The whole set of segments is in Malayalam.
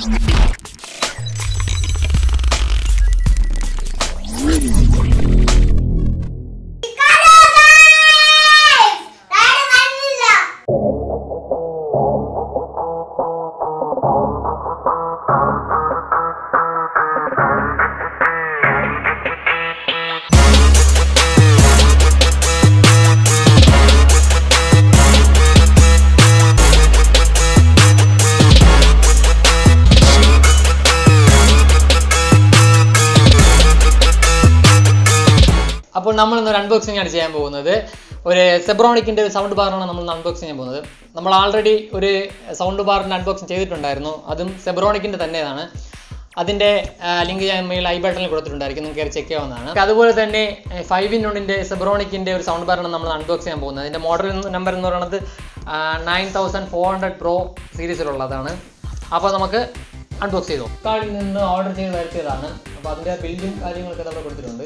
അപ്പോൾ നമ്മൾ ഇന്ന് ഒരു അൺബോക്സിംഗ് ആണ് ചെയ്യാൻ പോകുന്നത് ഒരു സെബ്രോണിക്കിൻ്റെ ഒരു സൗണ്ട് ബാറാണ് നമ്മൾ അൺബോക്സ് ചെയ്യാൻ പോകുന്നത് നമ്മൾ ആൾറെഡി ഒരു സൗണ്ട് ബാറിൻ്റെ അൺബോക്സിങ് ചെയ്തിട്ടുണ്ടായിരുന്നു അതും സെബ്രോണിക്കിൻ്റെ തന്നെയാണ് അതിൻ്റെ ലിങ്ക് ഞാൻ മെയിൽ ഐ ബട്ടണിൽ കൊടുത്തിട്ടുണ്ടായിരിക്കും നിങ്ങൾക്ക് കയറി ചെക്ക് ചെയ്യാവുന്നതാണ് അതുപോലെ തന്നെ ഫൈവ് ഇൻ വണ്ണിൻ്റെ സെബ്രോണിക്കിൻ്റെ ഒരു സൗണ്ട് ബാറാണ് നമ്മൾ അൺബോക്സ് ചെയ്യാൻ പോകുന്നത് അതിൻ്റെ മോഡൽ നമ്പർ എന്ന് പറയുന്നത് nine thousand four hundred pro സീരീസിലുള്ളതാണ് അപ്പോൾ നമുക്ക് അൺബോക്സ് ചെയ്തു കാർഡിൽ നിന്ന് ഓർഡർ ചെയ്ത് വരുത്തിയതാണ് അപ്പോൾ അതിൻ്റെ ബില്ലും കാര്യങ്ങളൊക്കെ നമ്മൾ കൊടുത്തിട്ടുണ്ട്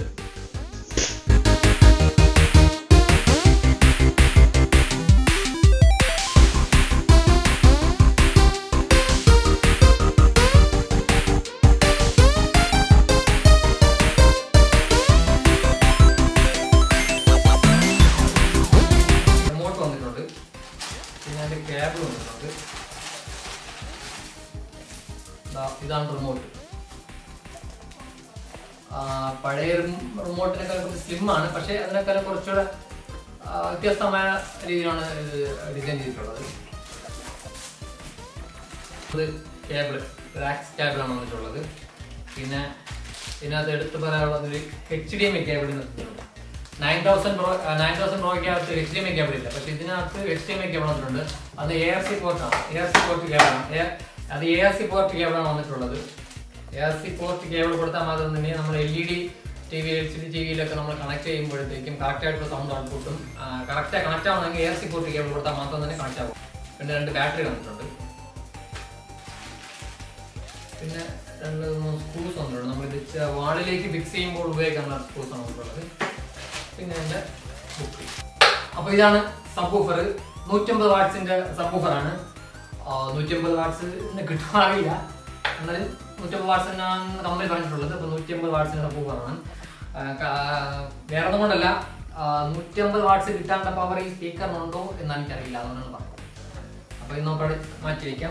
റിമോട്ട് വന്നിട്ടുണ്ട് പിന്നെ അതിൻ്റെ കേബിൾ വന്നിട്ടുണ്ട് ദാ ഇതാണ് റിമോട്ട് പഴയ റിമോട്ടിനേക്കാൾ കുറച്ച് സ്ലിം ആണ് പക്ഷേ അതിനേക്കാളും കുറച്ചുകൂടെ ആ, വ്യത്യസ്തമായ രീതിയിലാണ് ഇത് ഡിസൈൻ ചെയ്തിട്ടുള്ളത് ഇത് കേബിൾ റാക്സ് കേബിളാണ് വന്നിട്ടുള്ളത് പിന്നെ ഇതിനകത്ത് എടുത്തു പറയാനുള്ളത് ഒരു H D M I cable nine thousand pro nine thousand പ്രോയ്ക്കകത്ത് H D M I cable ഇല്ല പക്ഷെ ഇതിനകത്ത് H D M I cable വന്നിട്ടുണ്ട് അത് എ ആർ സി പോർട്ടാണ് എ ആർ സി പോർട്ട് കേബിളാണ് അത് എ ആർ സി പോർട്ട് കേബിളാണ് വന്നിട്ടുള്ളത് A R C port cable കൊടുത്താൽ മാത്രം തന്നെ നമ്മൾ L E D T V L C D T വിയിലൊക്കെ നമ്മൾ കണക്ട് ചെയ്യുമ്പോഴത്തേക്കും കറക്റ്റ് ആയിട്ടുള്ള സൗണ്ട് ഔട്ട്പുട്ടും കറക്റ്റ് കണക്ട് ആവണമെങ്കിൽ A R C port cable കൊടുത്താൽ മാത്രം തന്നെ കണക്ട് ആവും പിന്നെ രണ്ട് ബാറ്ററി വന്നിട്ടുണ്ട് പിന്നെ രണ്ട് മൂന്ന് സ്ക്രൂസ് വന്നിട്ടുണ്ട് നമ്മൾ ഇത് വാളിലേക്ക് ഫിക്സ് ചെയ്യുമ്പോൾ ഉപയോഗിക്കാനുള്ള സ്ക്രൂസ് ആണ് വന്നിട്ടുള്ളത് പിന്നെ എൻ്റെ ബുക്ക് അപ്പോൾ ഇതാണ് സബ്ബൂഫർ നൂറ്റമ്പത് വാട്ട്സിന്റെ സബ്ബൂഫർ ആണ് നൂറ്റമ്പത് വാട്ട്സ് കിട്ടാറില്ല എന്നാലും നൂറ്റമ്പത് വാട്ട്സ് തന്നെയാണ് കമ്പനി പറഞ്ഞിട്ടുള്ളത് അപ്പോൾ നൂറ്റമ്പത് വാട്ട്സിന്റെ സബ്ബൂഫറാണ് വേറെ ഒന്നും കൊണ്ടല്ല നൂറ്റമ്പത് വാട്ട്സ് കിട്ടാണ്ട പവർ ഈ സ്പീക്കറിനുണ്ടോ എന്ന് എനിക്കറിയില്ല അതുകൊണ്ടാണ് പറഞ്ഞത് അപ്പോൾ ഇത് നമുക്ക് അവിടെ മാറ്റി വയ്ക്കാം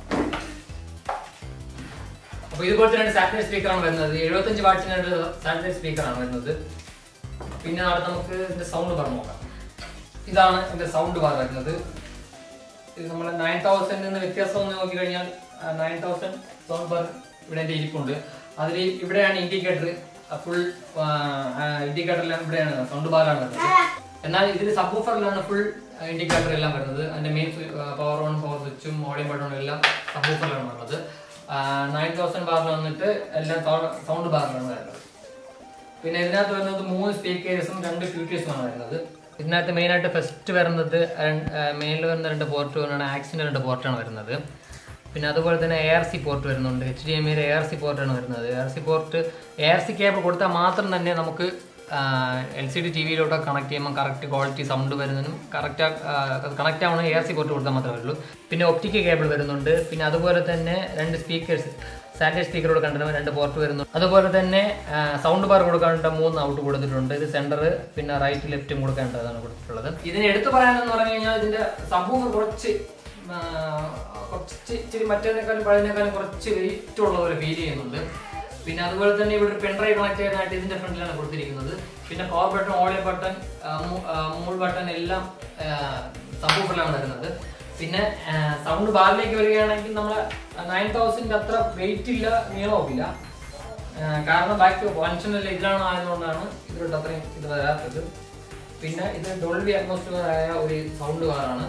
അപ്പോൾ ഇതുപോലത്തെ രണ്ട് സാറ്റലൈറ്റ് സ്പീക്കറാണ് വരുന്നത് എഴുപത്തഞ്ച് വാട്ട്സിന് രണ്ട് സാറ്റലൈറ്റ് സ്പീക്കറാണ് വരുന്നത് പിന്നെ നാളെ നമുക്ക് ഇതിന്റെ സൗണ്ട് ബാർ നോക്കാം ഇതാണ് ഇതിന്റെ സൗണ്ട് ബാർ വരുന്നത് ഇത് നമ്മൾ നയൻ തൗസൻഡിൽ നിന്ന് വ്യത്യാസം ഒന്ന് നോക്കി കഴിഞ്ഞാൽ നയൻ തൗസൻഡ് സൗണ്ട് ബാർ ഇവിടെ എൻ്റെ ഇരിപ്പുണ്ട് അതിൽ ഇവിടെയാണ് ഇൻഡിക്കേറ്റർ ഫുൾ ഇൻഡിക്കേറ്ററിലാണ് ഇവിടെയാണ് സൗണ്ട് ബാറാണ് വരുന്നത് എന്നാൽ ഇതിൽ സബ് ഓഫറിലാണ് ഫുൾ ഇൻഡിക്കേറ്റർ എല്ലാം വരുന്നത് അതിന്റെ മെയിൻ പവർ ഓൺ പവർ സ്വിച്ചും ഓഡിയോ ബട്ടണും എല്ലാം സബ് ഓഫറിലാണ് വരുന്നത് നയൻ തൗസൻഡ് ബാറിൽ വന്നിട്ട് എല്ലാം സൗണ്ട് ബാറിലാണ് വരുന്നത് പിന്നെ ഇതിനകത്ത് വരുന്നത് മൂന്ന് സ്പീക്കേഴ്സും രണ്ട് ഫ്യൂച്ചേഴ്സുമാണ് വരുന്നത് ഇതിനകത്ത് മെയിൻ ആയിട്ട് ഫസ്റ്റ് വരുന്നത് മെയിനിൽ വരുന്ന രണ്ട് പോർട്ട് വരുന്നതാണ് ആക്സിന്റെ രണ്ട് പോർട്ടാണ് വരുന്നത് പിന്നെ അതുപോലെ തന്നെ എ ആർ സി പോർട്ട് വരുന്നുണ്ട് എച്ച് ഡി എം ഐയുടെ എ ആർ സി പോർട്ടാണ് വരുന്നത് A R C port A R C cable കൊടുത്താൽ മാത്രം തന്നെ നമുക്ക് എൽ സി ഡി ടി വിയിലോട്ട് കണക്ട് ചെയ്യുമ്പോൾ കറക്റ്റ് ക്വാളിറ്റി സൗണ്ട് വരുന്നതിനും കറക്റ്റ് കണക്ട് ആവണം എ ആർ സി പോർട്ട് കൊടുത്താൽ മാത്രമേ ഉള്ളൂ പിന്നെ ഒപ്റ്റിക് കേബിൾ വരുന്നുണ്ട് പിന്നെ അതുപോലെ തന്നെ രണ്ട് സ്പീക്കേഴ്സ് സാറ്റലൈറ്റ് സ്പീക്കർ കൊടുക്കേണ്ട രണ്ട് പോർട്ട് വരുന്നു അതുപോലെ തന്നെ സൗണ്ട് ബാർ കൊടുക്കേണ്ട മൂന്ന് ഔട്ട് കൊടുത്തിട്ടുണ്ട് ഇത് സെന്റർ പിന്നെ റൈറ്റ് ലെഫ്റ്റും കൊടുക്കേണ്ടതാണ് കൊടുത്തിട്ടുള്ളത് ഇതിന് എടുത്തു പറയാനെന്ന് പറഞ്ഞു കഴിഞ്ഞാൽ ഇതിന്റെ സമൂഹം കുറച്ച് ആ, കുറച്ച് ഇച്ചിരി മറ്റേതിനേക്കാളും പഴയതിനേക്കാളും കുറച്ച് വെയിറ്റ് ഉള്ള പോലെ ഫീൽ ചെയ്യുന്നുണ്ട് പിന്നെ അതുപോലെ തന്നെ ഇവിടെ ഒരു പെൻഡ്രൈവ് കണക്ട് ചെയ്യാനായിട്ട് ഇതിന്റെ ഫ്രണ്ടിലാണ് കൊടുത്തിരിക്കുന്നത് പിന്നെ power button audio button mute button എല്ലാം സബ്ബൂഫറിലാണ് വരുന്നത് പിന്നെ സൗണ്ട് ബാറിലേക്ക് വരികയാണെങ്കിൽ നമ്മൾ നയൻ തൗസൻഡ് അത്ര വെയിറ്റ് ഇല്ല നീളവുമില്ല ആ, കാരണം ബാക്ക് ഫങ്ഷനൽ ഇതിലാണ് ആയതുകൊണ്ടാണ് ഇതിലോട്ട് അത്രയും ഇത് വരാത്തത് പിന്നെ ഇത് ഡോൾബി അറ്റ്മോസ്ഫിയർ ആയ ഒരു സൗണ്ട് ബാറാണ്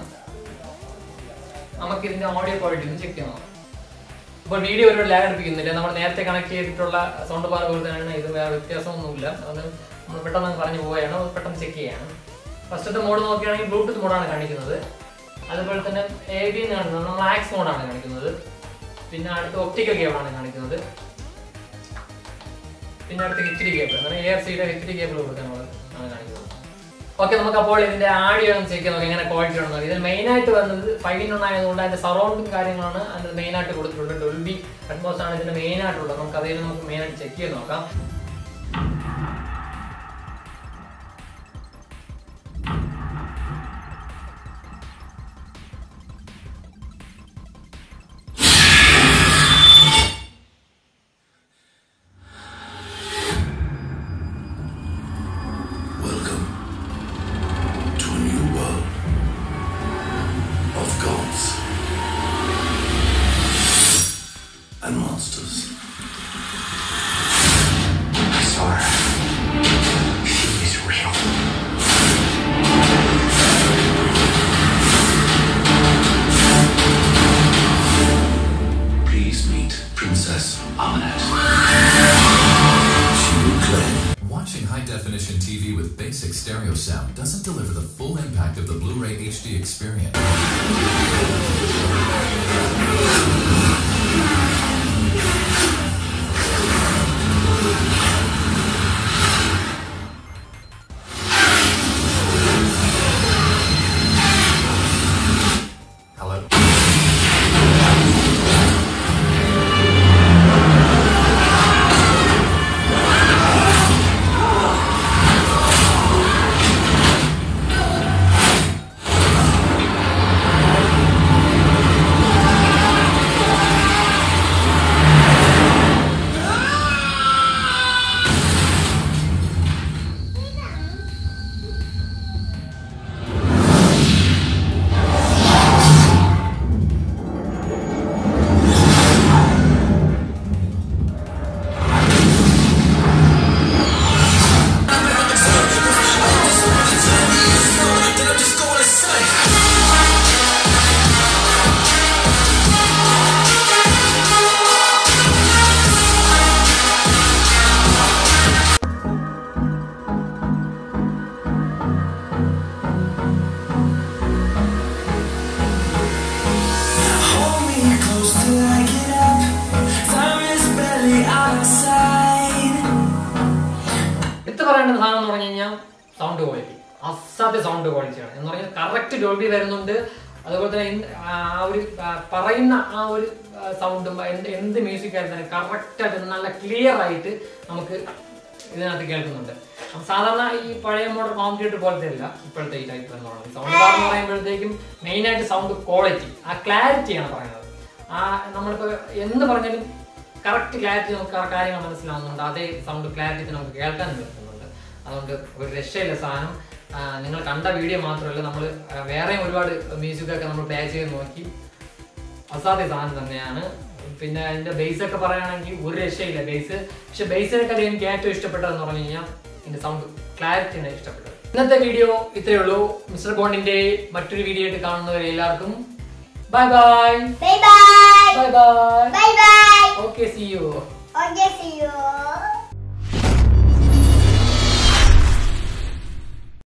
നമുക്ക് ഇതിന്റെ ഓഡിയോ ക്വാളിറ്റി ഒന്ന് ചെക്ക് ചെയ്യണം അപ്പോൾ വീഡിയോ ഒരുപാട് ലാഗ് അടുപ്പിക്കുന്നില്ല നമ്മൾ നേരത്തെ കണക്ട് ചെയ്തിട്ടുള്ള സൗണ്ട് ബാർ പോലെ തന്നെയാണ് ഇത് വേറെ വ്യത്യാസമൊന്നുമില്ല അത് നമ്മൾ പെട്ടെന്ന് അങ്ങ് പറഞ്ഞു പോവുകയാണ് അത് പെട്ടെന്ന് ചെക്ക് ചെയ്യാണ് ഫസ്റ്റത്തെ മോഡ് നോക്കുകയാണെങ്കിൽ ബ്ലൂടൂത്ത് മോഡാണ് കാണിക്കുന്നത് അതുപോലെ തന്നെ എ ബി കാണുന്നത് നമ്മൾ ആക്സ് മോഡാണ് കാണിക്കുന്നത് പിന്നെ അടുത്ത ഒപ്റ്റിക്കൽ കേബിളാണ് കാണിക്കുന്നത് പിന്നെ അടുത്ത എച്ച് ഡി കേബിൾ അങ്ങനെ എ ആർ സിയുടെ എച്ച് ഡി കേബിൾ കൊടുക്കാനുള്ളത് ആണ് കാണിക്കുന്നത് ഓക്കെ നമുക്ക് അപ്പോൾ ഇതിന്റെ ആഡിയോ ഒന്ന് ചെക്ക് നോക്കാം എങ്ങനെ ക്വാളിറ്റി ഉണ്ടോ ഇതിൽ മെയിൻ ആയിട്ട് വന്നത് ഫൈവ് ഇൻ ആയതുകൊണ്ട് അതിന്റെ സറൗണ്ടിങ് കാര്യങ്ങളാണ് അതിന്റെ മെയിൻ ആയിട്ട് കൊടുത്തിട്ടുള്ളത് ഡൊൽബി അറ്റ്മോസ് ആണ് ഇതിന്റെ മെയിൻ ആയിട്ടുള്ളത് നമുക്ക് അതിൽ നമുക്ക് മെയിൻ ആയിട്ട് ചെക്ക് ചെയ്ത് നോക്കാം Welcome to a new world of gods and monsters. Sora. She is real. Please meet Princess Amunet. She will claim Watching high definition TV with basic stereo sound doesn't deliver the full impact of the Blu ray HD experience. Hello? Hold me close till I get up. Time is barely outside. എടുത്ത് പറയേണ്ട സാധനം എന്ന് പറഞ്ഞു കഴിഞ്ഞാൽ സൗണ്ട് ക്വാളിറ്റി അസാധ്യ സൗണ്ട് ക്വാളിറ്റിയാണ് എന്ന് പറഞ്ഞാൽ കറക്റ്റ് ഡോൾബി വരുന്നുണ്ട് അതുപോലെ തന്നെ എന്ത് ആ ഒരു ആ, പറയുന്ന ആ ഒരു സൗണ്ടും എന്ത് എന്ത് മ്യൂസിക് ആയാലും തന്നെ കറക്റ്റ് ആയിട്ട് നല്ല ക്ലിയർ ആയിട്ട് നമുക്ക് ഇതിനകത്ത് കേൾക്കുന്നുണ്ട് അപ്പൊ സാധാരണ ഈ പഴയ മോഡൽ ഹോം തിയേറ്റർ പോലത്തെ അല്ല ഇപ്പോഴത്തെ ഈ ടൈപ്പ് എന്ന് പറയുന്നത് സൗണ്ട് ബാർ എന്ന് പറയുമ്പോഴത്തേക്കും മെയിൻ ആയിട്ട് സൗണ്ട് ക്വാളിറ്റി ആ ക്ലാരിറ്റിയാണ് പറയുന്നത് ആ നമ്മളിപ്പോ എന്ത് പറഞ്ഞാലും കറക്റ്റ് ക്ലാരിറ്റി നമുക്ക് ആ കാര്യങ്ങൾ മനസ്സിലാവുന്നുണ്ട് അതേ സൗണ്ട് ക്ലാരിറ്റി നമുക്ക് കേൾക്കാൻ പറ്റുന്നുണ്ട് അതുകൊണ്ട് ഒരു രക്ഷയില്ല സാധനം ആ, നിങ്ങൾ കണ്ട വീഡിയോ മാത്രമല്ല നമ്മൾ വേറെയും ഒരുപാട് മ്യൂസിക് ഒക്കെ നമ്മൾ പ്ലേ ചെയ്ത് നോക്കി അസാധ്യ സാധനം തന്നെയാണ് പിന്നെ അതിന്റെ ബേസ് ഒക്കെ പറയുകയാണെങ്കിൽ ഒരു രക്ഷയില്ല ബേസ് പക്ഷെ ബേസിനെക്കാളും എനിക്ക് ഏറ്റവും ഇഷ്ടപ്പെട്ടതെന്ന് പറഞ്ഞു കഴിഞ്ഞാൽ ഇതിന്റെ സൗണ്ട് ക്ലാരിറ്റിയാണ് ഇഷ്ടപ്പെട്ടത് ഇന്നത്തെ വീഡിയോ ഇത്രയേ ഉള്ളൂ മിസ്റ്റർ ബോണ്ടിന്റെ മറ്റൊരു വീഡിയോ ആയിട്ട് കാണുന്നവരെ എല്ലാവർക്കും bye bye Bye bye. Bye bye Bye bye. Okay see you Okay, see you.